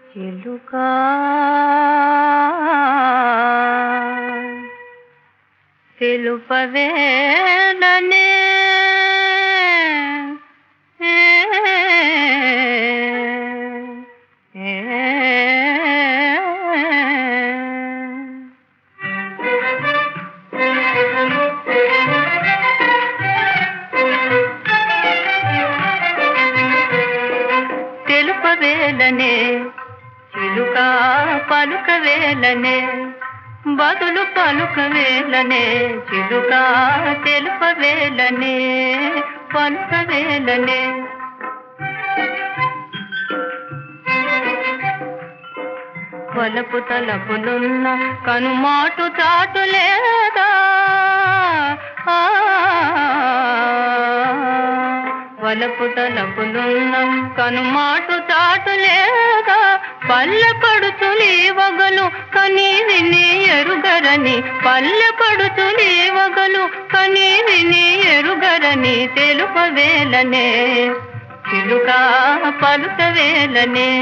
చిలుకా తెలుపవేలనే తెలుపవేలనే చిలుక పలుకవేలనే బదులు పలుకవేలనే చిలుక తెలుపవేలనే పలుకవేలనే వలపు తలపులున్న కనుమాటు చాటు లేదా ఆ, వలపు తలపులున్న కనుమాటు చాటు లేదా పల్లె పడుతులి వగలు కనీ విని ఎరుగరని పల్లె పడుతులి వగలు కనీ విని ఎరుగరని తెలుపవేలనే చిలుక పలుకవేలనే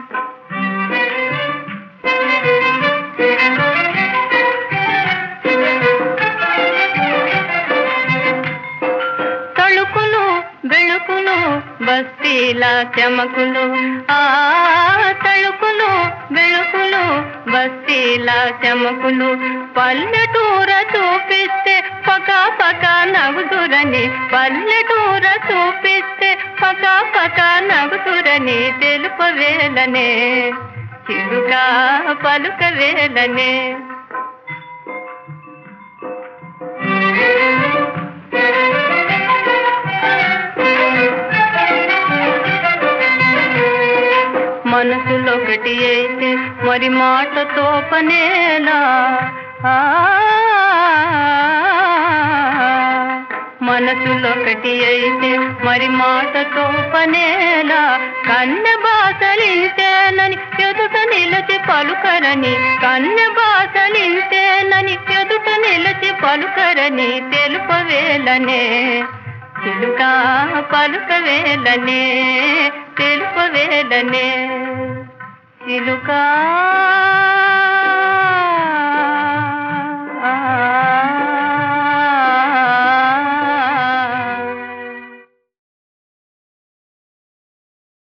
తళుకులు బెళుకులు బస్తీల చెమకులు ఆ తళుకులు బెళుకులు బస్తీల చెమకులు పల్లెటూర చూపిస్తే పక పక నవ్వుదురని పల్లెటూర చూపిస్తే పక పక నవ్వుదురని తెలుపవేలనే చిరుగా పలుకవేలనే మనసులొకటి అయితే మరి మాటతో పనేలా ఆ, మనసులొకటి అయితే మరి మాటతో పనేలా కన్నె బాసలింతేనని ఎదుట నిలచి పలుకరని కన్నె బాసలింతేనని ఎదుట నిలచి పలుకరని తెలుపవేలనే చిలుక పలుకవేలనే తెలుపవేలనే చిలుకా